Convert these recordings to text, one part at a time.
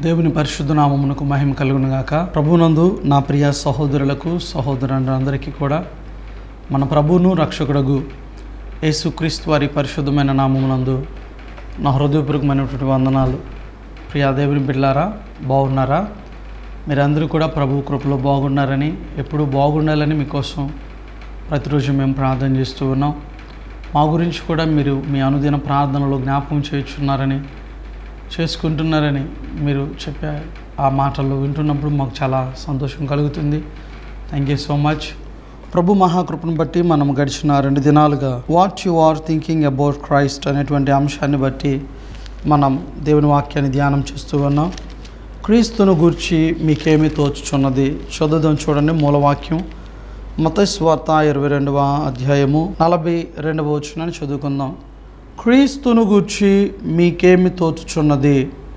దేవుని పరిశుద్ధ నామమునకు మహిమ కలుగునుగాక ప్రభునందు నా ప్రియ సహోదరులకు సహోదరులందరికీ కూడా మన ప్రభువును రక్షకుడగు యేసుక్రీస్తు వారి పరిశుద్ధమైన నామమునందు నా హృదయపూర్వకమైనటువంటి వందనాలు ప్రియా దేవుని బిడ్డారా బాగున్నారా మీరందరూ కూడా ప్రభు కృపలో బాగున్నారని ఎప్పుడూ బాగుండాలని మీకోసం ప్రతిరోజు మేము ప్రార్థన చేస్తూ ఉన్నాం మా గురించి కూడా మీరు మీ అనుదిన ప్రార్థనలో జ్ఞాపకం చేయుచున్నారని చేసుకుంటున్నారని మీరు చెప్పే ఆ మాటలు వింటున్నప్పుడు మాకు చాలా సంతోషం కలుగుతుంది థ్యాంక్ యూ సో మచ్ ప్రభు మహాకృపను బట్టి మనం గడిచిన రెండు దినాలుగా what you are thinking about Christ అనేటువంటి అంశాన్ని బట్టి మనం దేవుని వాక్యాన్ని ధ్యానం చేస్తూ ఉన్నాం క్రీస్తును గూర్చి మీకేమి తోచుచున్నది చదువుదాం చూడండి మూలవాక్యం మతస్వార్త ఇరవై రెండవ అధ్యాయము నలభై రెండవ వచనాన్ని చదువుకుందాం క్రీస్తును గూర్చి మీకేమి తోచుచున్నది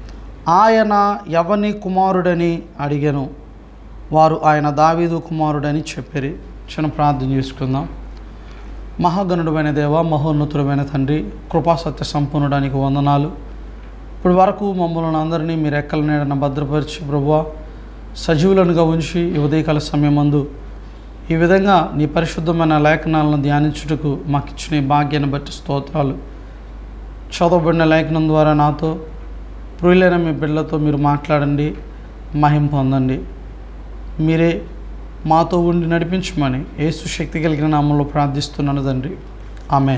ఆయన ఎవని కుమారుడని అడిగాను వారు ఆయన దావీదు కుమారుడని చెప్పిరి చిన్న ప్రార్థన చేసుకుందాం మహాగణుడమైన దేవ మహోన్నతుడమైన తండ్రి కృపా సత్య సంపన్నుడానికి వందనాలు ఇప్పుడు వరకు మమ్మల్ని అందరినీ మీరు ఎక్కల నీడన భద్రపరిచి ప్రభువా సజీవులనుగా ఉంచి ఈ ఉదయకాల సమయమందు ఈ విధంగా నీ పరిశుద్ధమైన లేఖనాలను ధ్యానించుటకు మాకు ఇచ్చిన ఈ భాగ్యాన్ని బట్టి స్తోత్రాలు చదవబడిన లేఖనం ద్వారా నాతో ప్రియులైన మీ బిడ్డలతో మీరు మాట్లాడండి మహిం పొందండి మీరే మాతో ఉండి నడిపించమని యేసు శక్తి కలిగిన నామంలో ప్రార్థిస్తున్నాను తండ్రి ఆమె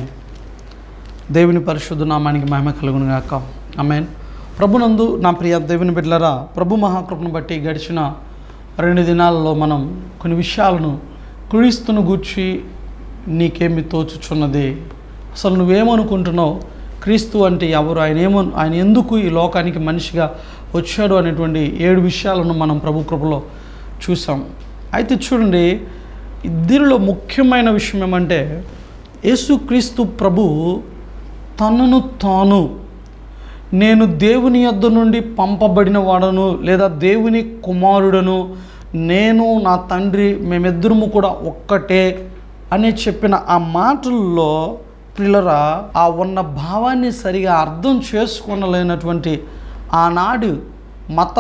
దేవుని పరిశుద్ధ నామానికి మహిమ కలుగును గాక ఆమెన్ ప్రభునందు నా ప్రియ దేవుని బిడ్డలరా ప్రభు మహాకృపను బట్టి గడిచిన రెండు దినాలలో మనం కొన్ని విషయాలను క్రీస్తును గూర్చి నీకేమి తోచుచున్నది అసలు నువ్వేమనుకుంటున్నావు క్రీస్తు అంటే ఎవరు ఆయన ఏమో ఆయన ఎందుకు ఈ లోకానికి మనిషిగా వచ్చాడు అనేటువంటి ఏడు విషయాలను మనం ప్రభు కృపలో చూసాం అయితే చూడండి దీనిలో ముఖ్యమైన విషయం ఏమంటే యేసుక్రీస్తు ప్రభు తనను తాను నేను దేవుని యొద్ద నుండి పంపబడిన వాడను లేదా దేవుని కుమారుడను నేను నా తండ్రి మేమిద్దరము కూడా ఒక్కటే అని చెప్పిన ఆ మాటల్లో పిల్లరా ఆ ఉన్న భావాన్ని సరిగా అర్థం చేసుకొనలేనటువంటి ఆనాడు మత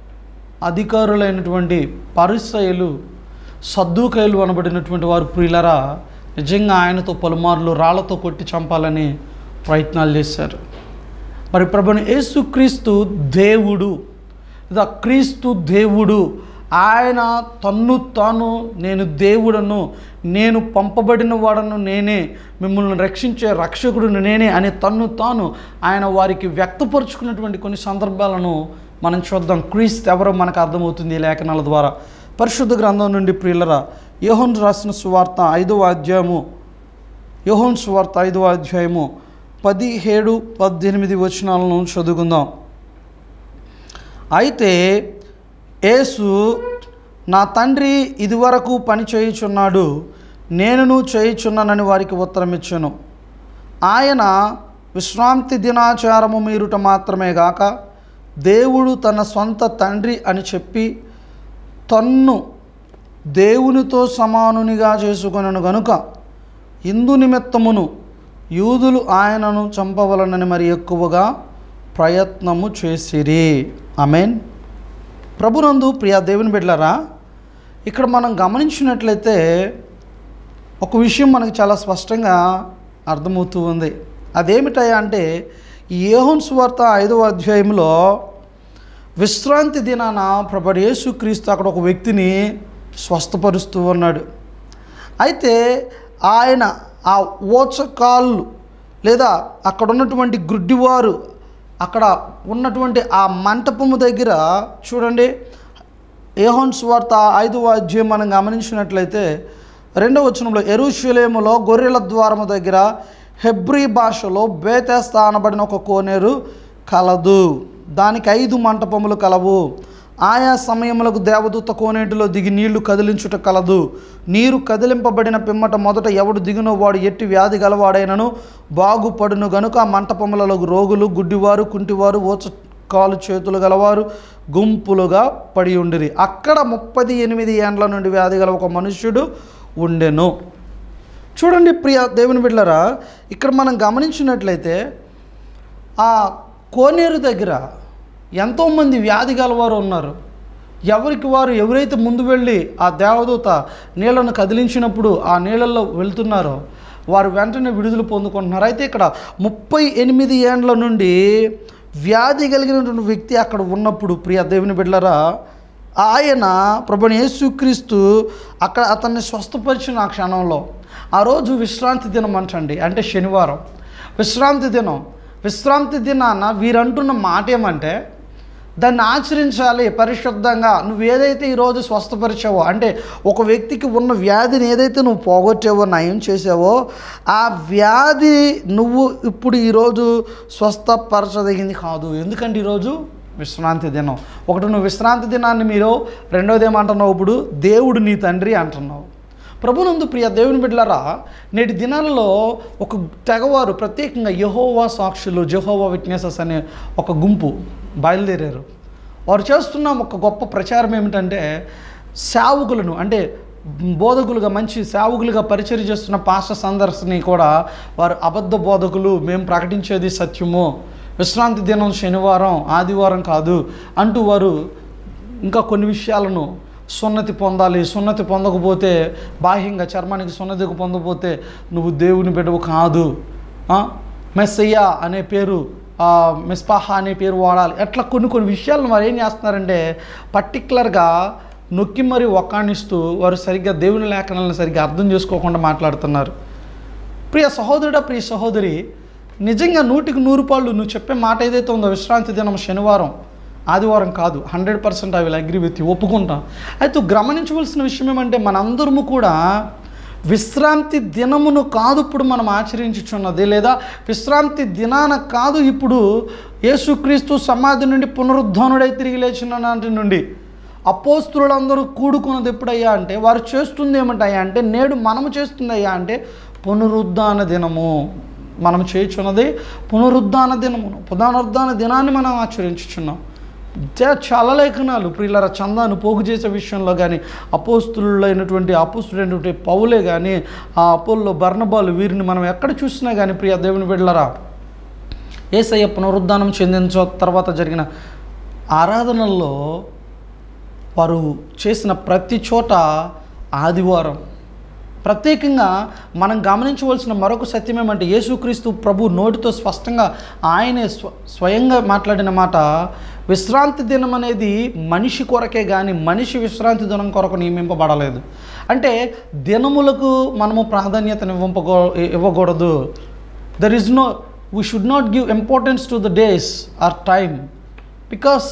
అధికారులైనటువంటి పరిసయలు సద్దుకాయలు అనబడినటువంటి వారు ప్రియులరా నిజంగా ఆయనతో పలుమార్లు రాళ్లతో కొట్టి చంపాలని ప్రయత్నాలు చేశారు మరి ప్రభుని యేసుక్రీస్తు దేవుడు లేదా క్రీస్తు దేవుడు ఆయన తన్ను తాను నేను దేవుడను నేను పంపబడిన వాడను నేనే మిమ్మల్ని రక్షించే రక్షకుడును నేనే అని తన్ను తాను ఆయన వారికి వ్యక్తపరుచుకున్నటువంటి కొన్ని సందర్భాలను మనం చూద్దాం క్రీస్తు ఎవరో మనకు అర్థమవుతుంది ఈ లేఖనాల ద్వారా పరిశుద్ధ గ్రంథం నుండి ప్రియులరా యోహన్ రాసిన సువార్త ఐదవ అధ్యాయము యోహన్ సువార్త ఐదవ అధ్యాయము పదిహేడు పద్దెనిమిది వచనాలను చదువుకుందాం అయితే యేసు నా తండ్రి ఇదివరకు పని చేయుచున్నాడు నేనును చేయుచున్నానని వారికి ఉత్తరం ఇచ్చాను ఆయన విశ్రాంతి దినాచారము మీరుట మాత్రమే గాక దేవుడు తన సొంత తండ్రి అని చెప్పి తన్ను దేవునితో సమానునిగా చేసుకొనను గనుక ఇందు నిమిత్తమును యూదులు ఆయనను చంపవలనని మరి ఎక్కువగా ప్రయత్నము చేసిరి అమెన్ ప్రభునందు ప్రియా దేవుని బిడ్డలారా ఇక్కడ మనం గమనించినట్లయితే ఒక విషయం మనకు చాలా స్పష్టంగా అర్థమవుతూ ఉంది అదేమిటయ్యా అంటే యోహన్ సువార్త ఐదవ అధ్యాయంలో విశ్రాంతి దినాన ప్రభు యేసుక్రీస్తు అక్కడ ఒక వ్యక్తిని స్వస్థపరుస్తూ ఉన్నాడు అయితే ఆయన ఆ ఓచకాళ్ళు లేదా అక్కడ ఉన్నటువంటి గుడ్డివారు అక్కడ ఉన్నటువంటి ఆ మంటపము దగ్గర చూడండి ఏహోన్ స్వార్త ఐదవ అధ్యాయం మనం గమనించినట్లయితే రెండవ వచనంలో ఎరుషులేములో గొర్రెల ద్వారము దగ్గర హెబ్రీ భాషలో బేతేస్తా అనబడిన ఒక కోనేరు కలదు దానికి ఐదు మంటపములు కలవు ఆయా సమయములకు దేవదూత కోనేటిలో దిగి నీళ్లు కదిలించుట కలదు నీరు కదిలింపబడిన పిమ్మట మొదట ఎవడు దిగినో వాడు ఎట్టి వ్యాధి గలవాడైనను బాగుపడును గనుక ఆ మంటపములలో రోగులు గుడ్డివారు కుంటివారు ఓచ కాలు చేతులు గలవారు గుంపులుగా పడి ఉండిరి అక్కడ ముప్పది ఎనిమిది ఏండ్ల నుండి వ్యాధి గల ఒక మనుష్యుడు ఉండెను చూడండి ప్రియ దేవుని బిడ్డలరా ఇక్కడ మనం గమనించినట్లయితే ఆ కోనేరు దగ్గర ఎంతోమంది వ్యాధి గలవారు ఉన్నారు ఎవరికి వారు ఎవరైతే ముందు వెళ్ళి ఆ దేవదూత నీళ్లను కదిలించినప్పుడు ఆ నీళ్ళల్లో వెళ్తున్నారో వారు వెంటనే విడుదల పొందుకుంటున్నారు అయితే ఇక్కడ ముప్పై ఎనిమిది ఏండ్ల నుండి వ్యాధి కలిగినటువంటి వ్యక్తి అక్కడ ఉన్నప్పుడు ప్రియ దేవుని బిడ్డలరా ఆయన ప్రభుని యేసుక్రీస్తు అక్కడ అతన్ని స్వస్థపరిచిన ఆ క్షణంలో ఆ రోజు విశ్రాంతి దినం అంటండి అంటే శనివారం విశ్రాంతి దినం విశ్రాంతి దినాన వీరంటున్న మాట ఏమంటే దాన్ని ఆచరించాలి పరిశుద్ధంగా నువ్వు ఏదైతే ఈరోజు స్వస్థపరిచావో అంటే ఒక వ్యక్తికి ఉన్న వ్యాధిని ఏదైతే నువ్వు పోగొట్టావో నయం చేసావో ఆ వ్యాధి నువ్వు ఇప్పుడు ఈరోజు స్వస్థపరచదగింది కాదు ఎందుకంటే ఈరోజు విశ్రాంతి దినం ఒకటి నువ్వు విశ్రాంతి దినాన్ని మీరు రెండోది ఏమంటున్నావు ఇప్పుడు దేవుడు నీ తండ్రి అంటున్నావు ప్రభునందు ప్రియ దేవుని బిడ్డలారా నేటి దినాలలో ఒక తెగవారు ప్రత్యేకంగా యహోవా సాక్షులు జెహోవా విట్నెసెస్ అనే ఒక గుంపు బయలుదేరారు వారు చేస్తున్న ఒక గొప్ప ప్రచారం ఏమిటంటే సేవకులను అంటే బోధకులుగా మంచి సేవకులుగా పరిచయం చేస్తున్న పాస్టర్స్ అందరిని కూడా వారు అబద్ధ బోధకులు మేము ప్రకటించేది సత్యము విశ్రాంతి దినం శనివారం ఆదివారం కాదు అంటూ వారు ఇంకా కొన్ని విషయాలను సున్నతి పొందాలి సున్నతి పొందకపోతే బాహ్యంగా చర్మానికి సున్నతి పొందకపోతే నువ్వు దేవుని బిడ్డవు కాదు ఆ? మెస్సయ్య అనే పేరు ఆ, మిస్పాహా అనే పేరు వాడాలి అట్లా కొన్ని కొన్ని విషయాలను వారు ఏం చేస్తున్నారంటే పర్టికులర్గా నొక్కి మరి ఒక్కాణిస్తూ వారు సరిగ్గా దేవుని లేఖనాలను సరిగ్గా అర్థం చేసుకోకుండా మాట్లాడుతున్నారు ప్రియ సహోదరుడా ప్రియ సహోదరి నిజంగా నూటికి నూరు పాళ్ళు నువ్వు చెప్పే మాట ఏదైతే ఉందో విశ్రాంతి దినం శనివారం ఆదివారం కాదు hundred percent I will agree with ఒప్పుకుంటా అయితే గమనించవలసిన విషయం ఏమంటే మనందరము కూడా విశ్రాంతి దినమును కాదు ఇప్పుడు మనం ఆచరించుచున్నది లేదా విశ్రాంతి దినాన కాదు ఇప్పుడు యేసుక్రీస్తు సమాధి నుండి పునరుద్ధానుడై తిరిగి లేచిన నాటి నుండి అపోస్తులందరూ కూడుకున్నది ఎప్పుడయ్యా అంటే వారు చేస్తుంది ఏమిటయ్యా అంటే నేడు మనము చేస్తుంది అయ్యా అంటే పునరుద్ధాన దినము మనం చేయుచున్నది పునరుద్ధాన దినమును పునరుద్ధాన దినాన్ని మనం ఆచరించుచున్నాం చా- చాలా లేఖనాలు ప్రియులర చందాను పోగు చేసే విషయంలో కానీ అపోస్తులు అయినటువంటి అపోస్తుడైనటువంటి పౌలే కానీ ఆ అపోల్లో బర్ణబాలు వీరిని మనం ఎక్కడ చూసినా కానీ ప్రియ దేవుని బిడ్డలరా ఏసయ్య పునరుద్ధానం చెందిన తర్వాత జరిగిన ఆరాధనల్లో వారు చేసిన ప్రతి చోట ఆదివారం ప్రత్యేకంగా మనం గమనించవలసిన మరొక సత్యం ఏమంటే యేసుక్రీస్తు ప్రభు నోటితో స్పష్టంగా ఆయనే స్వ స్వయంగా మాట్లాడిన మాట విశ్రాంతి దినం అనేది మనిషి కొరకే కానీ మనిషి విశ్రాంతి దినం కొరకు నియమింపబడలేదు అంటే దినములకు మనము ప్రాధాన్యతను ఇవ్వంపకూ ఇవ్వకూడదు there is no we should not give importance to the days or time because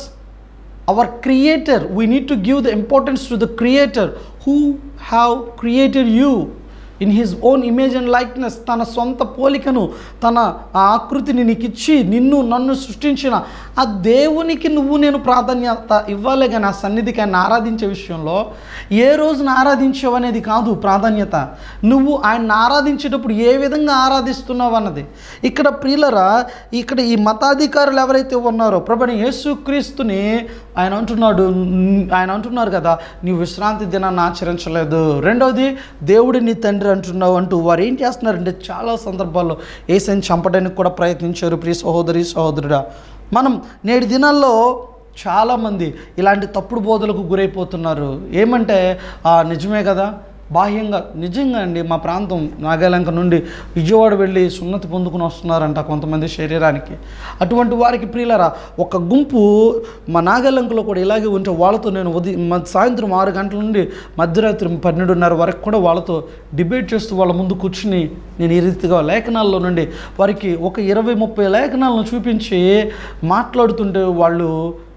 our creator we need to give the importance to the creator who have created you in his own image and likeness తన సొంత పోలికను తన ఆ ఆకృతిని నీకు ఇచ్చి నిన్ను నన్ను సృష్టించిన ఆ దేవునికి నువ్వు నేను ప్రాధాన్యత ఇవ్వాలి కానీ ఆ సన్నిధికి ఆయన ఆరాధించే విషయంలో ఏ రోజున ఆరాధించావు అనేది కాదు ప్రాధాన్యత నువ్వు ఆయన ఆరాధించేటప్పుడు ఏ విధంగా ఆరాధిస్తున్నావు అన్నది ఇక్కడ ప్రియులరా ఇక్కడ ఈ మతాధికారులు ఎవరైతే ఉన్నారో ప్రభుని యేసుక్రీస్తుని ఆయన అంటున్నాడు "న్- ఆయన అంటున్నారు కదా నీవు విశ్రాంతి దినాన్ని ఆచరించలేదు రెండవది దేవుడి నీ తండ్రి అంటున్నావు అంటూ వారు ఏం చేస్తున్నారంటే చాలా సందర్భాల్లో ఏసైని చంపడానికి కూడా ప్రయత్నించారు ప్రియ సహోదరి సహోదరుడా మనం నేటి దినాల్లో చాలామంది ఇలాంటి తప్పుడు బోధలకు గురైపోతున్నారు ఏమంటే "ఆ, నిజమే కదా బాహ్యంగా నిజంగా అండి మా ప్రాంతం నాగాలంక నుండి విజయవాడ వెళ్ళి సున్నతి పొందుకుని వస్తున్నారంట కొంతమంది శరీరానికి అటువంటి వారికి ప్రియులరా ఒక గుంపు మా నాగాలంకలో కూడా ఇలాగే ఉంటే వాళ్ళతో నేను ఉదయం మ- సాయంత్రం ఆరు గంటల నుండి మధ్యరాత్రి పన్నెండున్నర వరకు కూడా వాళ్ళతో డిబేట్ చేస్తూ వాళ్ళ ముందు కూర్చుని నేను ఈ రీతిగా లేఖనాల్లో నుండి వారికి ఒక ఇరవై ముప్పై లేఖనాలను చూపించి మాట్లాడుతుంటే వాళ్ళు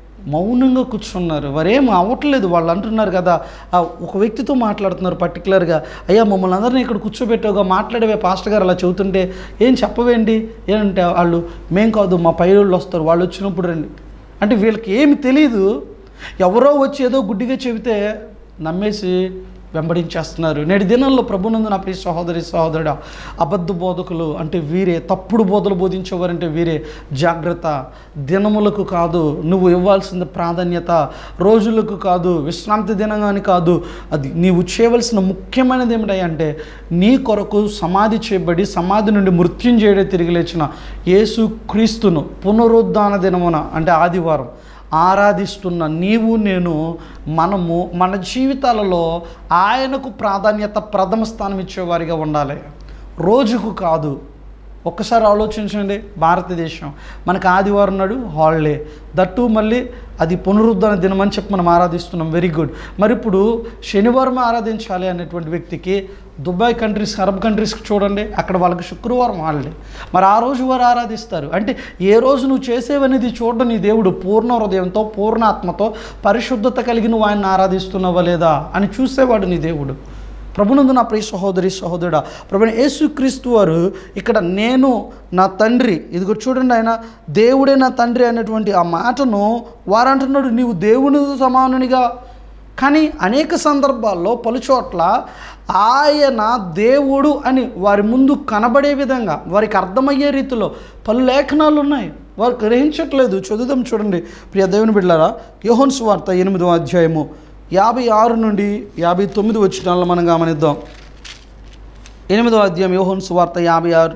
మౌనంగా కూర్చున్నారు వారేం అవ్వట్లేదు వాళ్ళు అంటున్నారు కదా ఆ ఒక వ్యక్తితో మాట్లాడుతున్నారు పర్టికులర్గా అయ్యా మమ్మల్ని అందరినీ ఇక్కడ కూర్చోబెట్టావుగా మాట్లాడేవే పాస్టర్ గారు అలా చెబుతుంటే ఏం చెప్పవేంటి ఏంటంటే వాళ్ళు మేం కాదు మా పై వాళ్ళు వస్తారు వాళ్ళు వచ్చినప్పుడు రండి అంటే వీళ్ళకి ఏమి తెలియదు ఎవరో వచ్చి ఏదో గుడ్డిగా చెబితే నమ్మేసి వెంబడించేస్తున్నారు నేటి దినాల్లో ప్రభునందు నా ప్రియ సహోదరి సహోదరుడా అబద్ధ బోధకులు అంటే వీరే తప్పుడు బోధలు బోధించేవారంటే వీరే జాగ్రత్త దినములకు కాదు నువ్వు ఇవ్వాల్సిన ప్రాధాన్యత రోజులకు కాదు విశ్రాంతి దినంగాని కాదు అది నీవు చేయవలసిన ముఖ్యమైనది ఏమిటంటే నీ కొరకు సమాధి చేయబడి సమాధి నుండి మృత్యుంజయుడే తిరిగి లేచిన యేసు క్రీస్తును పునరుద్ధాన దినమున అంటే ఆదివారం ఆరాధిస్తున్న నీవు నేను మనము మన జీవితాలలో ఆయనకు ప్రాధాన్యత ప్రథమ స్థానం ఇచ్చేవారిగా ఉండాలి రోజుకు కాదు ఒక్కసారి ఆలోచించండి భారతదేశం మనకు ఆదివారం నాడు హాలిడే దట్టు మళ్ళీ అది పునరుద్ధరణ దినం అని చెప్పి మనం ఆరాధిస్తున్నాం వెరీ గుడ్ మరి ఇప్పుడు శనివారం ఆరాధించాలి అనేటువంటి వ్యక్తికి దుబాయ్ కంట్రీస్ అరబ్ కంట్రీస్కి చూడండి అక్కడ వాళ్ళకి శుక్రవారం హాలిడే మరి ఆ రోజు వారు ఆరాధిస్తారు అంటే ఏ రోజు నువ్వు చేసేవనేది చూడడం నీ దేవుడు పూర్ణ హృదయంతో పూర్ణ ఆత్మతో పరిశుద్ధత కలిగి నువ్వు ఆయన ఆరాధిస్తున్నావా లేదా అని చూసేవాడు నీ దేవుడు ప్రభునందు నా ప్రియ సహోదరి సహోదరుడా ప్రభు యేసుక్రీస్తు వారు ఇక్కడ నేను నా తండ్రి ఇదిగో చూడండి ఆయన దేవుడే నా తండ్రి అనేటువంటి ఆ మాటను వారంటున్నాడు నీవు దేవునితో సమానునిగా కానీ అనేక సందర్భాల్లో పలుచోట్ల ఆయన దేవుడు అని వారి ముందు కనబడే విధంగా వారికి అర్థమయ్యే రీతిలో పలు లేఖనాలు ఉన్నాయి వారు గ్రహించట్లేదు చదువుదాం చూడండి ప్రియ దేవుని బిడ్డారా యోహన్ సువార్త ఎనిమిదో అధ్యాయము యాభై ఆరు నుండి యాభై తొమ్మిది వచ్చినాలను మనం గమనిద్దాం ఎనిమిదో అధ్యాయం యోహన్ సువార్త యాభై ఆరు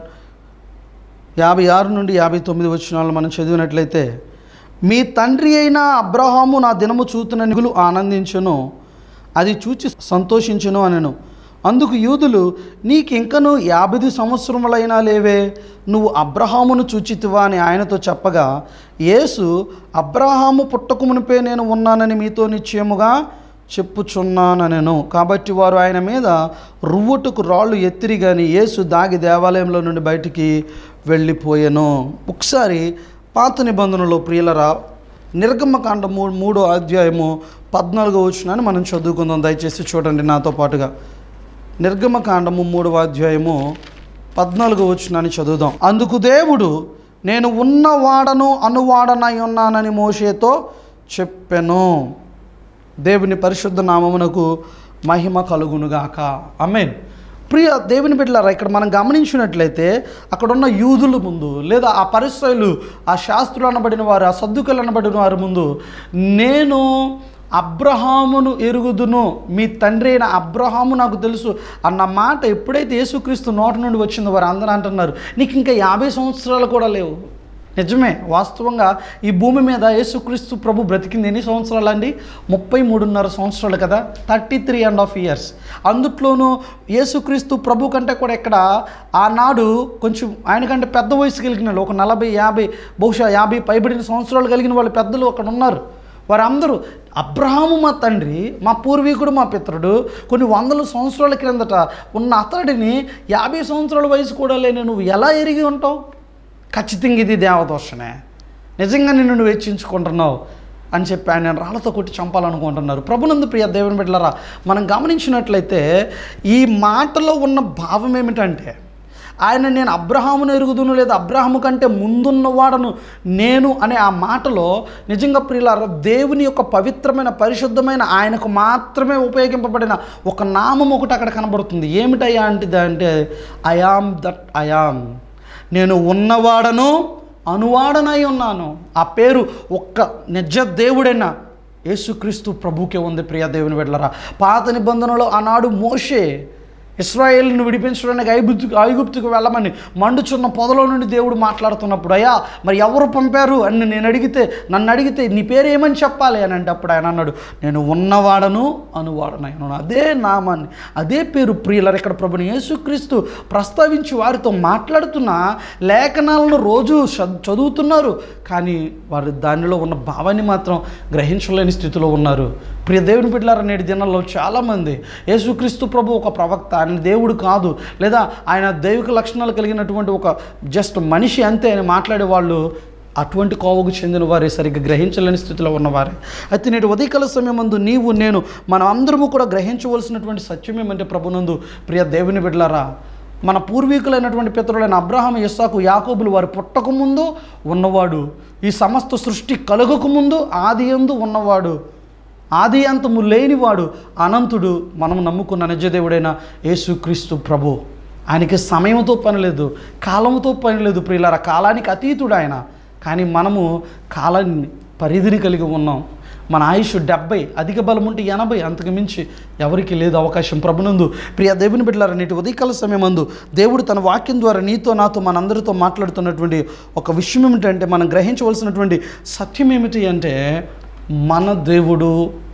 యాభై ఆరు నుండి యాభై తొమ్మిది వచ్చినాలను మనం చదివినట్లయితే మీ తండ్రి అయిన అబ్రహాము నా దినము చూతున్న నిగులు ఆనందించును అది చూచి సంతోషించును అనెను అందుకు యూదులు నీకింకను యాభై సంవత్సరములైనా లేవే నువ్వు అబ్రహామును చూచితివా అని ఆయనతో చెప్పగా యేసు అబ్రహాము పుట్టక మునిపే నేను ఉన్నానని మీతో నిశ్చయముగా చెప్పుచున్నానెను కాబట్టి వారు ఆయన మీద రువ్వుటకు రాళ్ళు ఎత్తిరి కానీ యేసు దాగి దేవాలయంలో నుండి బయటికి వెళ్ళిపోయాను ఒకసారి పాత నిబంధనలో ప్రియులరా నిర్గమకాండ మూ మూడో అధ్యాయము పద్నాలుగో వచ్చినాన్ని మనం చదువుకుందాం దయచేసి చూడండి నాతో పాటుగా నిర్గమకాండము మూడవ అధ్యాయము పద్నాలుగో వచ్చినాన్ని చదువుదాం అందుకు దేవుడు నేను ఉన్నవాడను అనువాడనై ఉన్నానని మోషేతో చెప్పెను దేవుని పరిశుద్ధ నామమునకు మహిమ కలుగునుగాక అమేన్ ప్రియ దేవుని బిడ్డలారా ఇక్కడ మనం గమనించినట్లయితే అక్కడ ఉన్న యూదుల ముందు లేదా ఆ పరిస్థితులు ఆ శాస్త్రులు అనబడిన వారు ఆ సద్దుకలు అనబడిన వారి ముందు నేను అబ్రహామును ఎరుగుదును మీ తండ్రి అయిన అబ్రహాము నాకు తెలుసు అన్న మాట ఎప్పుడైతే యేసుక్రీస్తు నోట నుండి వచ్చిందో వారు అందరూ అంటున్నారు నీకు ఇంకా యాభై సంవత్సరాలు కూడా లేవు నిజమే వాస్తవంగా ఈ భూమి మీద యేసుక్రీస్తు ప్రభు బ్రతికింది ఎన్ని సంవత్సరాలు అండి ముప్పై మూడున్నర సంవత్సరాలు కదా thirty three and half years అందుట్లోనూ యేసుక్రీస్తు ప్రభు కంటే కూడా ఇక్కడ ఆనాడు కొంచెం ఆయన కంటే పెద్ద వయసు కలిగిన వాళ్ళు, ఒక నలభై యాభై బహుశా యాభై పైబడిన సంవత్సరాలు కలిగిన వాళ్ళు పెద్దలు అక్కడ ఉన్నారు వారందరూ అబ్రహాము మా తండ్రి మా పూర్వీకుడు మా పితరుడు కొన్ని వందల సంవత్సరాల క్రిందట ఉన్న అతడిని యాభై సంవత్సరాల వయసు కూడా లేని నువ్వు ఎలా ఎరిగి ఉంటావు ఖచ్చితంగా ఇది దేవదోషణే నిజంగా నిన్ను నువ్వు హెచ్చించుకుంటున్నావు అని చెప్పి ఆయన రాళ్ళతో కొట్టి చంపాలనుకుంటున్నారు ప్రభునందు ప్రియ దేవుని బిడ్డలారా మనం గమనించినట్లయితే ఈ మాటలో ఉన్న భావం ఏమిటంటే ఆయన నేను అబ్రహామును ఎరుగుదును లేదా అబ్రహాము కంటే ముందున్నవాడను నేను అనే ఆ మాటలో నిజంగా ప్రియులారా దేవుని యొక్క పవిత్రమైన పరిశుద్ధమైన ఆయనకు మాత్రమే ఉపయోగింపబడిన ఒక నామం ఒకటి అక్కడ కనబడుతుంది ఏమిటయ్యా అంటే అంటే ఐఆమ్ దట్ ఐఆమ్ నేను ఉన్నవాడను అనువాడనై ఉన్నాను ఆ పేరు ఒక్క నిజ దేవుడైన యేసుక్రీస్తు ప్రభుకే ఉంది ప్రియ దేవుని వెళ్ళరా పాత నిబంధనలో ఆనాడు మోషే ఇస్రాయేల్ను విడిపించడానికి ఐగుప్తుకు ఐగుప్తుకు వెళ్ళమని మండుచున్న పొదలో నుండి దేవుడు మాట్లాడుతున్నప్పుడు అయ్యా మరి ఎవరు పంపారు అని నేను అడిగితే నన్ను అడిగితే నీ పేరు ఏమని చెప్పాలి అని అంటే అప్పుడు ఆయన అన్నాడు నేను ఉన్నవాడను అనువాడనైనా అదే నామాన్ని అదే పేరు ప్రియులరు ఇక్కడ ప్రభుని యేసుక్రీస్తు ప్రస్తావించి వారితో మాట్లాడుతున్న లేఖనాలను రోజు చ- చదువుతున్నారు కానీ వారు దానిలో ఉన్న భావాన్ని మాత్రం గ్రహించలేని స్థితిలో ఉన్నారు ప్రియ దేవుని బిడ్డలారా నేటి దినాల్లో చాలామంది యేసుక్రీస్తు ప్రభు ఒక ప్రవక్త ఆయన దేవుడు కాదు లేదా ఆయన దైవిక లక్షణాలు కలిగినటువంటి ఒక జస్ట్ మనిషి అంతే అని మాట్లాడే వాళ్ళు అటువంటి కోవకు చెందిన వారే సరిగ్గా గ్రహించలేని స్థితిలో ఉన్నవారే అయితే నేటి ఉదయకాల సమయం ముందు నీవు నేను మనం అందరము కూడా గ్రహించవలసినటువంటి సత్యం ఏమంటే ప్రభునందు ప్రియ దేవుని బిడ్డలారా మన పూర్వీకులైనటువంటి పితరులైన అబ్రహాం ఇస్సాకు యాకోబులు వారు పుట్టకముందు ఉన్నవాడు ఈ సమస్త సృష్టి కలుగకముందు ఆది యందు ఉన్నవాడు ఆది అంతము లేనివాడు అనంతుడు మనం నమ్ముకున్న నిజదేవుడైన యేసుక్రీస్తు ప్రభు ఆయనకి సమయంతో పని లేదు కాలంతో పని లేదు ప్రియులారా కాలానికి అతీతుడు ఆయన కానీ మనము కాలాన్ని పరిధిని కలిగి ఉన్నాం మన ఆయుష్ డెబ్బై అధిక బలం ఉంటే ఎనభై అంతకు మించి ఎవరికి లేదు అవకాశం ప్రభునందు ప్రియ దేవుని బిడ్డలారా నేటి ఉదయకాల సమయమందు దేవుడు తన వాక్యం ద్వారా నీతో నాతో మనందరితో మాట్లాడుతున్నటువంటి ఒక విషయం ఏమిటంటే మనం గ్రహించవలసినటువంటి సత్యం ఏమిటి అంటే మన దేవుడు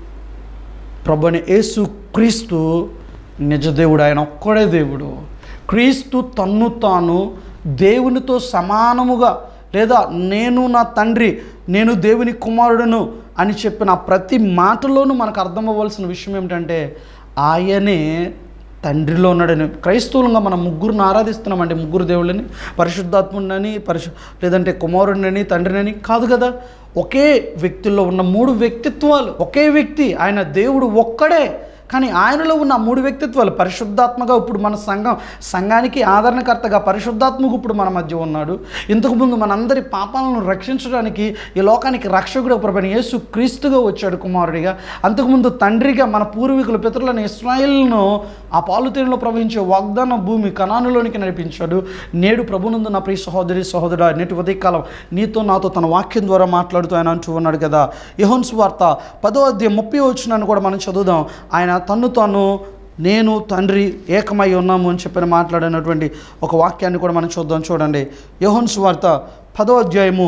ప్రభుని యేసు క్రీస్తు నిజ దేవుడు ఆయన ఒక్కడే దేవుడు క్రీస్తు తన్ను తాను దేవునితో సమానముగా లేదా నేను నా తండ్రి నేను దేవుని కుమారుడును అని చెప్పిన ప్రతి మాటలోనూ మనకు అర్థమవ్వాల్సిన విషయం ఏమిటంటే ఆయనే తండ్రిలో ఉన్నాడని క్రైస్తవులంగా మనం ముగ్గురుని ఆరాధిస్తున్నామండి ముగ్గురు దేవుళ్ళని పరిశుద్ధాత్ముడిని పరిశు లేదంటే కుమారుడిని తండ్రిని కాదు కదా ఒకే వ్యక్తుల్లో ఉన్న మూడు వ్యక్తిత్వాలు ఒకే వ్యక్తి ఆయన దేవుడు ఒక్కడే కానీ ఆయనలో ఉన్న ఆ మూడు వ్యక్తిత్వాలు పరిశుద్ధాత్మగా ఇప్పుడు మన సంఘం సంఘానికి ఆదరణకర్తగా పరిశుద్ధాత్మకు ఇప్పుడు మన మధ్య ఉన్నాడు ఇంతకుముందు మనందరి పాపాలను రక్షించడానికి ఈ లోకానికి రక్షకుడు ప్రభుని యేసు క్రీస్తుగా వచ్చాడు కుమారుడిగా అంతకుముందు తండ్రిగా మన పూర్వీకుల పితరులను ఇస్రాయిల్ను ఆ పాలుతీరులో ప్రవహించే వాగ్దాన భూమి కణానులోనికి నడిపించాడు నేడు ప్రభునందు నా ప్రియ సహోదరి సహోదరుడు నేటి ఉదయకాలం నీతో నాతో తన వాక్యం ద్వారా మాట్లాడుతూ ఆయన అంటూ ఉన్నాడు కదా యహోన్స్ వార్త పదో అధ్యాయం ముప్పై వచ్చినాన్ని కూడా మనం చదువుదాం ఆయన తన్ను తాను నేను తండ్రి ఏకమై ఉన్నాము అని చెప్పిన మాట్లాడినటువంటి ఒక వాక్యాన్ని కూడా మనం చూద్దాం చూడండి యహోన్స్ వార్త పదో అధ్యాయము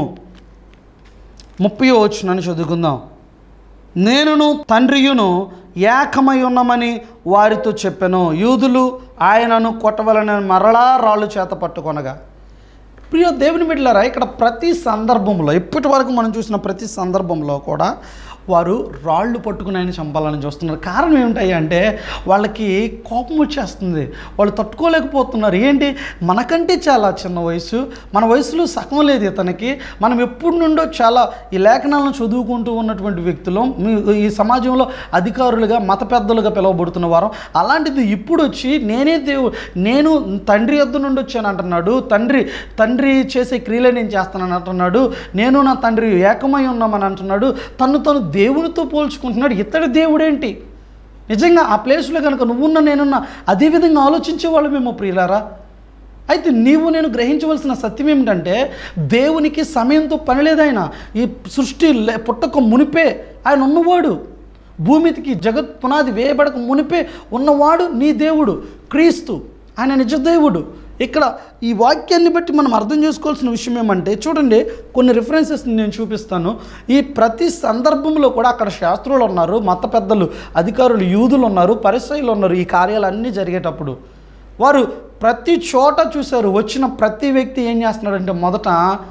ముప్పై వచ్చినని చదువుకుందాం నేనును తండ్రియును ఏకమై ఉన్నామని వారితో చెప్పాను యూదులు ఆయనను కొట్టవలనని మరలా రాళ్ళు చేత పట్టుకొనగా ప్రియ దేవుని బిడ్డలారా ఇక్కడ ప్రతి సందర్భంలో ఇప్పటి వరకు మనం చూసిన ప్రతి సందర్భంలో కూడా వారు రాళ్ళు పట్టుకుని ఆయన చంపాలని చూస్తున్నారు కారణం ఏమిటాయి అంటే వాళ్ళకి కోపం వచ్చేస్తుంది వాళ్ళు తట్టుకోలేకపోతున్నారు ఏంటి మనకంటే చాలా చిన్న వయసు మన వయసులో సగం లేదు ఇతనికి మనం ఎప్పటి నుండో చాలా ఈ లేఖనాలను చదువుకుంటూ ఉన్నటువంటి వ్యక్తులం మీ- ఈ సమాజంలో అధికారులుగా మత పెద్దలుగా పిలువబడుతున్న వారం అలాంటిది ఇప్పుడు వచ్చి నేనే దేవు నేను తండ్రి యొద్ద నుండి వచ్చాను అంటున్నాడు తండ్రి తండ్రి చేసే క్రియలే నేను చేస్తానని అంటున్నాడు నేను నా తండ్రి ఏకమై ఉన్నామని అంటున్నాడు తను తను దేవునితో పోల్చుకుంటున్నాడు ఇతడి దేవుడేంటి నిజంగా ఆ ప్లేస్లో కనుక నువ్వున్న నేనున్న అదే విధంగా ఆలోచించే వాళ్ళమేమో ప్రియులారా అయితే నీవు నేను గ్రహించవలసిన సత్యం ఏమిటంటే దేవునికి సమయంతో పని లేదాయన ఈ సృష్టి లే- పుట్టక మునిపే ఆయన ఉన్నవాడు భూమికి జగత్ పునాది వేయబడక మునిపే ఉన్నవాడు నీ దేవుడు క్రీస్తు ఆయన నిజ దేవుడు ఇక్కడ ఈ వాక్యాన్ని బట్టి మనం అర్థం చేసుకోవాల్సిన విషయం ఏమంటే చూడండి కొన్ని రిఫరెన్సెస్ నేను చూపిస్తాను ఈ ప్రతి సందర్భంలో కూడా అక్కడ శాస్త్రులు ఉన్నారు మత పెద్దలు అధికారులు యూదులు ఉన్నారు పరిసయులు ఉన్నారు ఈ కార్యాలన్నీ జరిగేటప్పుడు వారు ప్రతి చోట చూశారు వచ్చిన ప్రతి వ్యక్తి ఏం చేస్తున్నాడంటే మొదట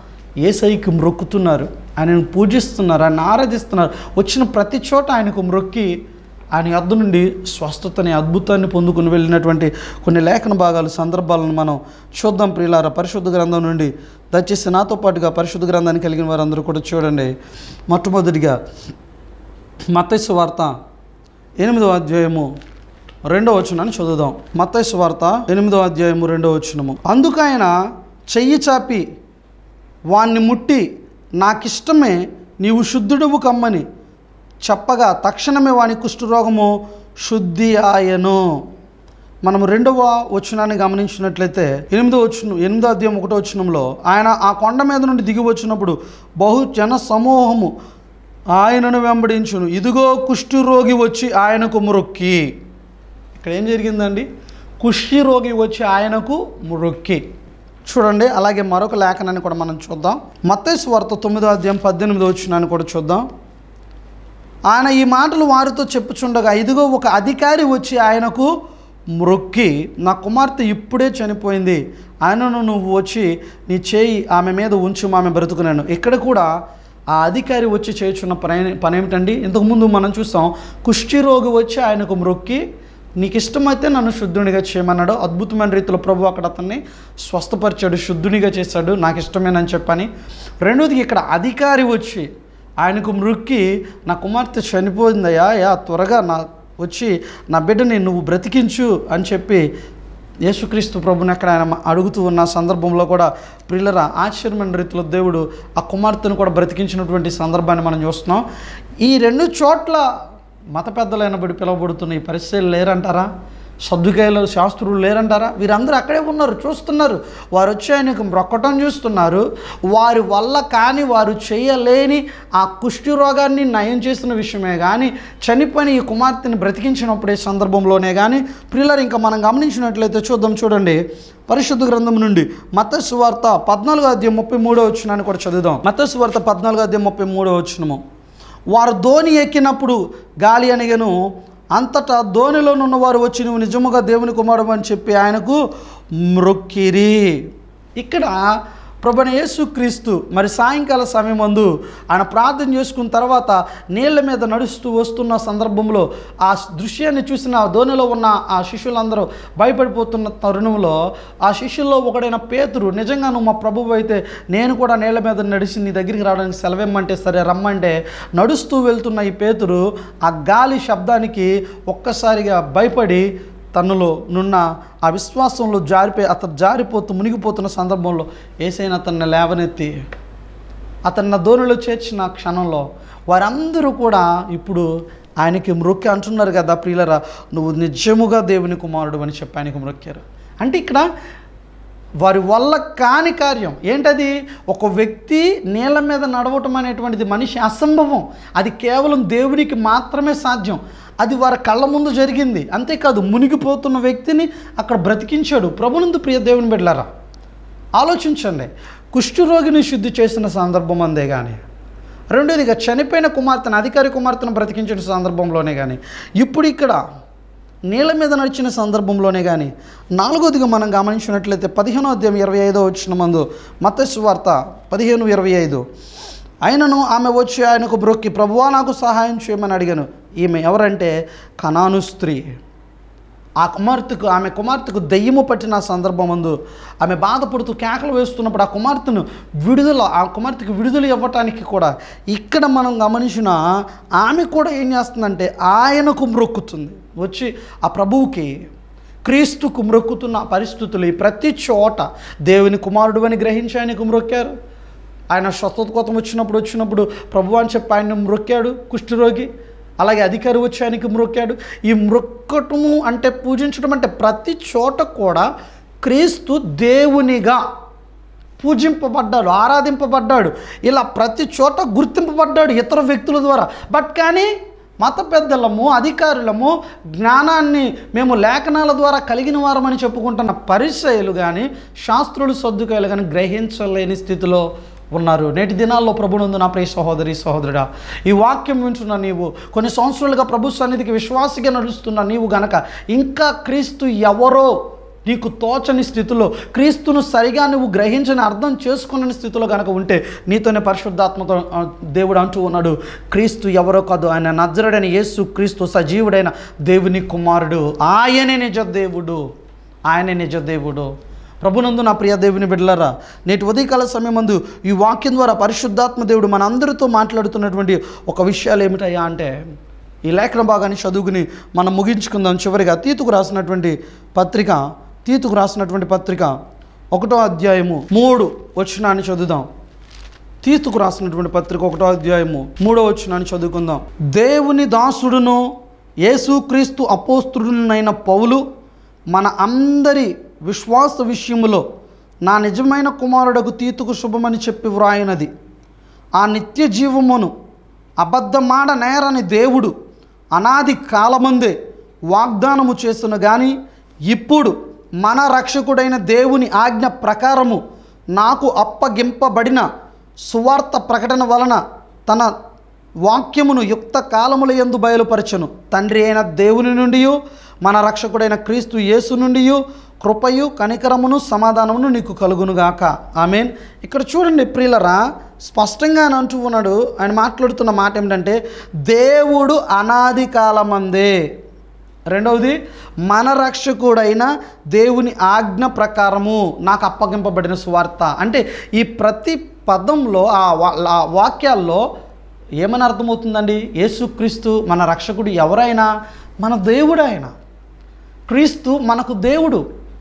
ఏసైకి మ్రొక్కుతున్నారు ఆయనను పూజిస్తున్నారు ఆయన ఆరాధిస్తున్నారు వచ్చిన ప్రతి చోట ఆయనకు మ్రొక్కి ఆయన యొద్ద నుండి స్వస్థతని అద్భుతాన్ని పొందుకుని వెళ్ళినటువంటి కొన్ని లేఖన భాగాలు సందర్భాలను మనం చూద్దాం ప్రియులార పరిశుద్ధ గ్రంథం నుండి దయచేసి నాతో పాటుగా పరిశుద్ధ గ్రంథాన్ని కలిగిన వారందరూ కూడా చూడండి మొట్టమొదటిగా మత్తైసు వార్త ఎనిమిదవ అధ్యాయము రెండవ వచనాన్ని చదువుదాం మత్తైసు వార్త ఎనిమిదవ అధ్యాయము రెండవ వచనము అందుకు ఆయన చెయ్యి చాపి వాణ్ణి ముట్టి నాకిష్టమే నీవు శుద్ధుడవు కమ్మని చెప్పగా తక్షణమే వాని కుష్ఠరోగము శుద్ధి ఆయను మనము రెండవ వచనాన్ని గమనించినట్లయితే ఎనిమిదో వచనం ఎనిమిదో అధ్యాయం ఒకటో వచనంలో ఆయన ఆ కొండ మీద నుండి దిగి వచ్చినప్పుడు బహు జన సమూహము ఆయనను వెంబడించును ఇదిగో కుష్ఠరోగి వచ్చి ఆయనకు మొరొక్కి ఇక్కడ ఏం జరిగిందండి కుష్టి రోగి వచ్చి ఆయనకు మొరొక్కి చూడండి అలాగే మరొక లేఖనాన్ని కూడా మనం చూద్దాం మత్తైసు వార్త తొమ్మిదో అధ్యాయం పద్దెనిమిదో వచ్చినాన్ని కూడా చూద్దాం ఆయన ఈ మాటలు వారితో చెప్పుచుండగా ఇదిగో ఒక అధికారి వచ్చి ఆయనకు మ్రొక్కి నా కుమార్తె ఇప్పుడే చనిపోయింది ఆయనను నువ్వు వచ్చి నీ చేయి ఆమె మీద ఉంచు ఆమె బ్రతుకున్నాను ఇక్కడ కూడా ఆ అధికారి వచ్చి చేయుచున్న పని పని ఏమిటండి ఇంతకుముందు మనం చూస్తాం కుష్టి రోగి వచ్చి ఆయనకు మ్రొక్కి నీకు ఇష్టమైతే నన్ను శుద్ధునిగా చేయమన్నాడు అద్భుతమైన రీతిలో ప్రభు అక్కడ అతన్ని స్వస్థపరిచాడు శుద్ధునిగా చేశాడు నాకు ఇష్టమేనని చెప్పని రెండోది ఇక్కడ అధికారి వచ్చి ఆయనకు మృక్కి నా కుమార్తె చనిపోయిందయ్యా యా త్వరగా నా వచ్చి నా బిడ్డని నువ్వు బ్రతికించు అని చెప్పి యేసుక్రీస్తు ప్రభుని అక్కడ ఆయన అడుగుతూ ఉన్న సందర్భంలో కూడా ప్రిల్లర ఆశ్చర్యమైన రీతిలో దేవుడు ఆ కుమార్తెను కూడా బ్రతికించినటువంటి సందర్భాన్ని మనం చూస్తున్నాం ఈ రెండు చోట్ల మత పెద్దలైన బడి పిలువబడుతున్న ఈ పరిస్థితులు లేరంటారా సర్దుకాయలు శాస్త్రులు లేరంటారా వీరందరూ అక్కడే ఉన్నారు చూస్తున్నారు వారు వచ్చి ఆయనకు మొక్కటం చూస్తున్నారు వారి వల్ల కానీ వారు చేయలేని ఆ కుష్టి రోగాన్ని నయం చేసిన విషయమే కానీ చనిపోయిన ఈ కుమార్తెని బ్రతికించినప్పుడే సందర్భంలోనే కానీ ప్రిల్లర్ ఇంకా మనం గమనించినట్లయితే చూద్దాం చూడండి పరిశుద్ధ గ్రంథం నుండి మతస్సు వార్త పద్నాలుగో అధ్యాయం ముప్పై మూడో వచ్చినాన్ని కూడా చదువుదాం మతస్సు వార్త పద్నాలుగో అధ్యాయం ముప్పై మూడో వచ్చినము వారు ధోని ఎక్కినప్పుడు గాలి అనిగను అంతటా ధోనిలోనున్న వారు వచ్చి నువ్వు నిజముగా దేవుని కుమారుడు అని చెప్పి ఆయనకు మ్రొక్కిరి ఇక్కడ ప్రభున యేసుక్రీస్తు మరి సాయంకాల సమయం మందు ఆయన ప్రార్థన చేసుకున్న తర్వాత నీళ్ళ మీద నడుస్తూ వస్తున్న సందర్భంలో ఆ దృశ్యాన్ని చూసిన ఆ ధోనిలో ఉన్న ఆ శిష్యులందరూ భయపడిపోతున్న తరుణంలో ఆ శిష్యుల్లో ఒకడైన పేతురు నిజంగా నువ్వు మా ప్రభువు అయితే నేను కూడా నీళ్ళ మీద నడిచి నీ దగ్గరికి రావడానికి సెలవేమ్మంటే సరే రమ్మంటే నడుస్తూ వెళ్తున్న ఈ పేతురు ఆ గాలి శబ్దానికి ఒక్కసారిగా భయపడి తనలో నున్న ఆ విశ్వాసంలో జారిపోయి అతను జారిపోతూ మునిగిపోతున్న సందర్భంలో ఏసైనా అతన్ని లేవనెత్తి అతన్ని ధోనిలో చేర్చిన క్షణంలో వారందరూ కూడా ఇప్పుడు ఆయనకి మ్రొక్కి అంటున్నారు కదా ప్రియులరా నువ్వు నిజముగా దేవుని కుమారుడు అని చెప్పి ఆయనకు మ్రొక్కారు అంటే ఇక్కడ వారి వల్ల కాని కార్యం ఏంటది ఒక వ్యక్తి నీళ్ళ మీద నడవటం అనేటువంటిది మనిషి అసంభవం అది కేవలం దేవునికి మాత్రమే సాధ్యం అది వారి కళ్ళ ముందు జరిగింది అంతేకాదు మునిగిపోతున్న వ్యక్తిని అక్కడ బ్రతికించాడు ప్రభునందు ప్రియ దేవుని బిడ్డలారా ఆలోచించండి కుష్ఠరోగిని శుద్ధి చేసిన సందర్భం అందే కానీ రెండోదిగా చనిపోయిన కుమార్తెను అధికారి కుమార్తెను బ్రతికించిన సందర్భంలోనే కానీ ఇప్పుడు ఇక్కడ నీళ్ళ మీద నడిచిన సందర్భంలోనే కానీ నాలుగోదిగా మనం గమనించినట్లయితే పదిహేనో అధ్యాయం ఇరవై ఐదో వచ్చిన మందు మతస్సు వార్త పదిహేను ఇరవై ఐదు ఆయనను ఆమె వచ్చి ఆయనకు బ్రొక్కి ప్రభువా నాకు సహాయం చేయమని అడిగాను ఈమె ఎవరంటే కనాను స్త్రీ ఆ కుమార్తెకు ఆమె కుమార్తెకు దయ్యము పట్టిన సందర్భం ముందు ఆమె బాధపడుతూ కేకలు వేస్తున్నప్పుడు ఆ కుమార్తెను విడుదల ఆ కుమార్తెకు విడుదల ఇవ్వటానికి కూడా ఇక్కడ మనం గమనించిన ఆమె కూడా ఏం చేస్తుందంటే ఆయనకు మ్రొక్కుతుంది వచ్చి ఆ ప్రభువుకి క్రీస్తుకు మ్రొక్కుతున్న పరిస్థితులు ఈ ప్రతి చోట దేవుని కుమారుడు అని గ్రహించి ఆయనకు మ్రొక్కారు ఆయన స్వస్థత కోతం వచ్చినప్పుడు వచ్చినప్పుడు ప్రభు అని చెప్పి ఆయన మ్రొక్కాడు కుష్ఠరోగి అలాగే అధికారి వచ్చి ఆయనకి మ్రొక్కాడు ఈ మ్రొక్కటము అంటే పూజించడం అంటే ప్రతి చోట కూడా క్రీస్తు దేవునిగా పూజింపబడ్డాడు ఆరాధింపబడ్డాడు ఇలా ప్రతి చోట గుర్తింపబడ్డాడు ఇతర వ్యక్తుల ద్వారా బట్ కానీ మత పెద్దలము అధికారులము జ్ఞానాన్ని మేము లేఖనాల ద్వారా కలిగిన వారమని చెప్పుకుంటున్న పరిచయలు కానీ శాస్త్రులు సర్దుకాయలు కానీ గ్రహించలేని స్థితిలో ఉన్నారు నేటి దినాల్లో ప్రభునందు నా ప్రియ సహోదరి సహోదరుడా ఈ వాక్యం వింటున్న నీవు కొన్ని సంవత్సరాలుగా ప్రభు సన్నిధికి విశ్వాసిగా నడుస్తున్న నీవు గనక ఇంకా క్రీస్తు ఎవరో నీకు తోచని స్థితిలో క్రీస్తును సరిగా నువ్వు గ్రహించని అర్థం చేసుకున్న స్థితిలో కనుక ఉంటే నీతోనే పరిశుద్ధాత్మతో ఆ, దేవుడు అంటూ ఉన్నాడు క్రీస్తు ఎవరో కాదు ఆయన నజరుడైన యేసు క్రీస్తు సజీవుడైన దేవుని కుమారుడు ఆయనే నిజ దేవుడు ఆయనే నిజ దేవుడు ప్రభునందు నా ప్రియ దేవుని బిడ్డలారా నేటి ఉదయకాల సమయమందు ఈ వాక్యం ద్వారా పరిశుద్ధాత్మ దేవుడు మనందరితో మాట్లాడుతున్నటువంటి ఒక విషయాలు ఏమిటయ్యా అంటే ఈ లేఖన భాగాన్ని చదువుకుని మనం ముగించుకుందాం చివరిగా తీతుకు రాసినటువంటి పత్రిక తీతుకు రాసినటువంటి పత్రిక ఒకటో అధ్యాయము మూడు వచ్చినాన్ని చదువుదాం తీతుకు రాసినటువంటి పత్రిక ఒకటో అధ్యాయము మూడో వచ్చినాన్ని చదువుకుందాం దేవుని దాసుడును యేసుక్రీస్తు అపోస్తుడునైన పౌలు మన అందరి విశ్వాస విషయములో నా నిజమైన కుమారుడకు తీతుకు శుభమని చెప్పి వ్రాయినది ఆ నిత్య జీవమును అబద్ధమాడ నేరని దేవుడు అనాది కాలమందే వాగ్దానము చేస్తున్న కానీ ఇప్పుడు మన రక్షకుడైన దేవుని ఆజ్ఞ ప్రకారము నాకు అప్పగింపబడిన సువార్త ప్రకటన వలన తన వాక్యమును యుక్త కాలముల యందు బయలుపరచను తండ్రి అయిన దేవుని నుండి మన రక్షకుడైన క్రీస్తు యేసు నుండి కృపయు కనికరమును సమాధానమును నీకు కలుగునుగాక ఆమెన్ ఇక్కడ చూడండి ప్రియులరా స్పష్టంగా ఆయన అంటూ ఉన్నాడు ఆయన మాట్లాడుతున్న మాట ఏమిటంటే దేవుడు అనాది కాలమందే రెండవది మన రక్షకుడైన దేవుని ఆజ్ఞ ప్రకారము నాకు అప్పగింపబడిన సువార్త అంటే ఈ ప్రతి పదంలో ఆ వా- ఆ వాక్యాల్లో ఏమని అర్థమవుతుందండి యేసుక్రీస్తు మన రక్షకుడు ఎవరైనా మన దేవుడు ఆయన క్రీస్తు మనకు దేవుడు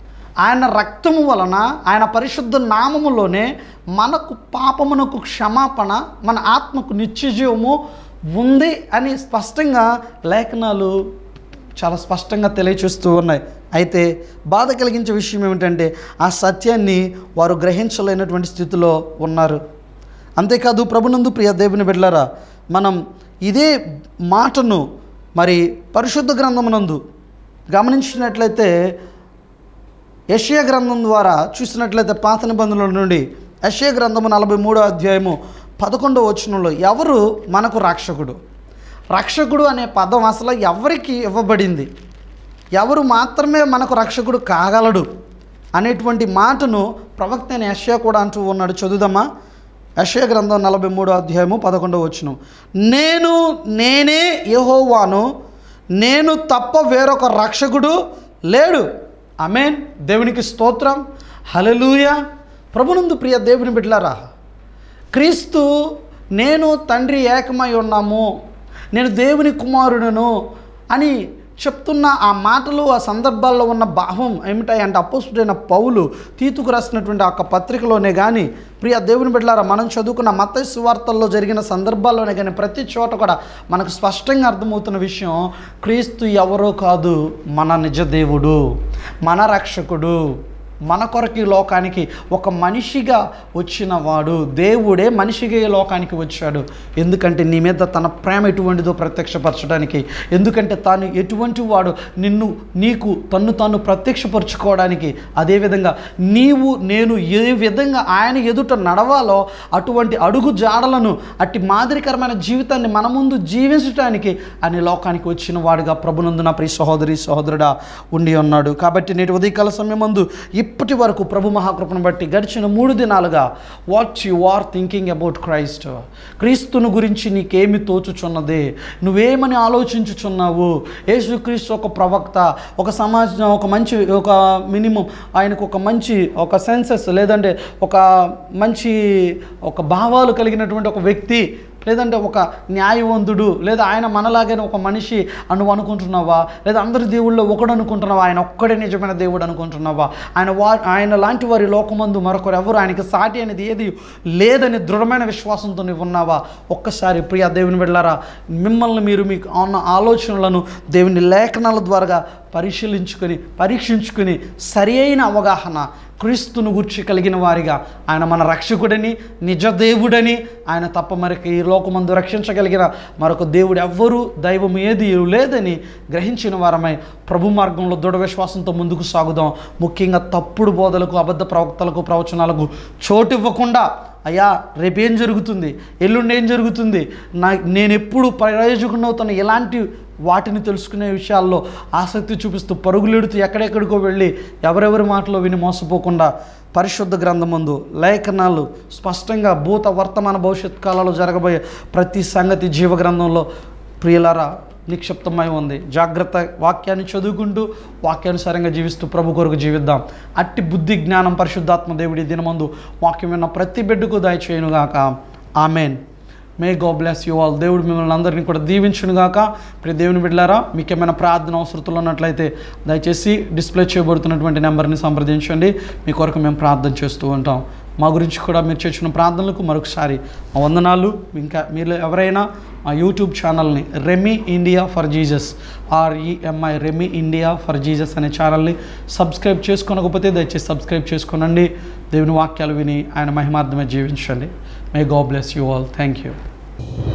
ఆయన రక్తము వలన ఆయన పరిశుద్ధ నామములోనే మనకు పాపమునకు క్షమాపణ మన ఆత్మకు నిత్యజీవము ఉంది అని స్పష్టంగా లేఖనాలు చాలా స్పష్టంగా తెలియచేస్తూ ఉన్నాయి అయితే బాధ కలిగించే విషయం ఏమిటంటే ఆ సత్యాన్ని వారు గ్రహించలేనటువంటి స్థితిలో ఉన్నారు అంతేకాదు ప్రభునందు ప్రియ దేవుని బిడ్డలారా మనం ఇదే మాటను మరి పరిశుద్ధ గ్రంథమునందు గమనించినట్లయితే యషయ గ్రంథం ద్వారా చూసినట్లయితే పాత నిబంధనల నుండి యషయ గ్రంథము నలభై మూడో అధ్యాయము పదకొండో వచనంలో ఎవరు మనకు రక్షకుడు రక్షకుడు అనే పదం అసలు ఎవరికి ఇవ్వబడింది ఎవరు మాత్రమే మనకు రక్షకుడు కాగలడు అనేటువంటి మాటను ప్రవక్త అయిన యషయ కూడా అంటూ ఉన్నాడు చదువుదామా యషయ గ్రంథం నలభై మూడో అధ్యాయము పదకొండవ వచనం నేను నేనే యెహోవాను నేను తప్ప వేరొక రక్షకుడు లేడు అమేన్ దేవునికి స్తోత్రం హలలుయ ప్రభునందు ప్రియ దేవుని బిడ్డలారా క్రీస్తు నేను తండ్రి ఏకమై ఉన్నాము నేను దేవుని కుమారుడను అని చెప్తున్న ఆ మాటలు ఆ సందర్భాల్లో ఉన్న భావం ఏమిటాయంటే అపోసుడైన పౌలు తీతుకు రాసినటువంటి ఆ పత్రికలోనే కానీ ప్రియ దేవుని బిడ్డలారా మనం చదువుకున్న మత సువార్తల్లో జరిగిన సందర్భాల్లోనే కానీ ప్రతి చోట కూడా మనకు స్పష్టంగా అర్థమవుతున్న విషయం క్రీస్తు ఎవరో కాదు మన నిజ దేవుడు మన రక్షకుడు మన కొరకు ఈ లోకానికి ఒక మనిషిగా వచ్చిన వాడు దేవుడే మనిషిగా ఈ లోకానికి వచ్చాడు ఎందుకంటే నీ మీద తన ప్రేమ ఎటువంటిదో ప్రత్యక్షపరచడానికి ఎందుకంటే తాను ఎటువంటి వాడు నిన్ను నీకు తన్ను తాను ప్రత్యక్షపరచుకోవడానికి అదేవిధంగా నీవు నేను ఏ విధంగా ఆయన ఎదుట నడవాలో అటువంటి అడుగు జాడలను అట్టి మాదిరికరమైన జీవితాన్ని మన ముందు జీవించడానికి ఆయన లోకానికి వచ్చిన వాడుగా ప్రభునందు నా ప్రియ సహోదరి సహోదరుడా ఉండి ఉన్నాడు కాబట్టి నేటి ఉదయకాల సమయం ముందు ఇప్పటి వరకు ప్రభు మహాకృపను బట్టి గడిచిన మూడు దినాలుగా what you are thinking about Christ క్రీస్తును గురించి నీకేమి తోచుచున్నది నువ్వేమని ఆలోచించుచున్నావు యేసుక్రీస్తు ఒక ప్రవక్త ఒక సమాజం ఒక మంచి ఒక మినిమం ఆయనకు ఒక మంచి ఒక సెన్సెస్ లేదంటే ఒక మంచి ఒక భావాలు కలిగినటువంటి ఒక వ్యక్తి లేదంటే ఒక న్యాయవంతుడు లేదా ఆయన మనలాగానే ఒక మనిషి అని నువ్వు అనుకుంటున్నావా లేదా అందరి దేవుళ్ళు ఒకడు అనుకుంటున్నావా ఆయన ఒక్కడే నిజమైన దేవుడు అనుకుంటున్నావా ఆయన వా ఆయన లాంటి వారి లోకమందు మరొకరు ఎవరు ఆయనకి సాటి అనేది ఏది లేదని దృఢమైన విశ్వాసంతో నువ్వు ఉన్నావా ఒక్కసారి ప్రియ దేవుని వెళ్ళారా మిమ్మల్ని మీరు మీకు ఉన్న ఆలోచనలను దేవుని లేఖనాల ద్వారా పరిశీలించుకొని పరీక్షించుకొని సరి అయిన అవగాహన క్రీస్తును గుర్చి కలిగిన వారిగా ఆయన మన రక్షకుడని నిజ దేవుడని ఆయన తప్ప మరొక ఈ లోకమందు రక్షించగలిగిన మరొక దేవుడు ఎవ్వరూ దైవం ఏది లేదని గ్రహించిన వారమై ప్రభు మార్గంలో దృఢ విశ్వాసంతో ముందుకు సాగుదాం ముఖ్యంగా తప్పుడు బోధలకు అబద్ధ ప్రవక్తలకు ప్రవచనాలకు చోటు ఇవ్వకుండా అయ్యా రేపేం జరుగుతుంది ఎల్లుండి ఏం జరుగుతుంది నా నేను ఎప్పుడు ప్రయోజకుని అవుతాను ఎలాంటి వాటిని తెలుసుకునే విషయాల్లో ఆసక్తి చూపిస్తూ పరుగులెడుతూ ఎక్కడెక్కడికో వెళ్ళి ఎవరెవరి మాటలో విని మోసపోకుండా పరిశుద్ధ గ్రంథమందు లేఖనాలు స్పష్టంగా భూత వర్తమాన భవిష్యత్ కాలంలో జరగబోయే ప్రతి సంగతి జీవ గ్రంథంలో ప్రియులారా నిక్షిప్తమై ఉంది జాగ్రత్త వాక్యాన్ని చదువుకుంటూ వాక్యానుసారంగా జీవిస్తూ ప్రభు కొరకు జీవిద్దాం అట్టి బుద్ధి జ్ఞానం పరిశుద్ధాత్మ దేవుడి దినమందు వాక్యం విన్న ప్రతి బిడ్డకు దయచేయునుగాక amen may God bless you all దేవుడు మిమ్మల్ని అందరినీ కూడా దీవించునుగాక ప్రియ దేవుని బిడ్డలారా మీకు ఏమైనా ప్రార్థన అవసరతలు ఉన్నట్లయితే దయచేసి డిస్ప్లే చేయబడుతున్నటువంటి నెంబర్ని సంప్రదించండి మీ కొరకు మేము ప్రార్థన చేస్తూ ఉంటాం మా గురించి కూడా మీరు చేసిన ప్రార్థనలకు మరొకసారి మా వందనాలు ఇంకా మీరు ఎవరైనా మా యూట్యూబ్ ఛానల్ని Remi India for Jesus REMI Remi India for Jesus అనే ఛానల్ని సబ్స్క్రైబ్ చేసుకోనకపోతే దయచేసి సబ్స్క్రైబ్ చేసుకోనండి దేవుని వాక్యాలు విని ఆయన మహిమార్థమే జీవించండి may God bless you all thank you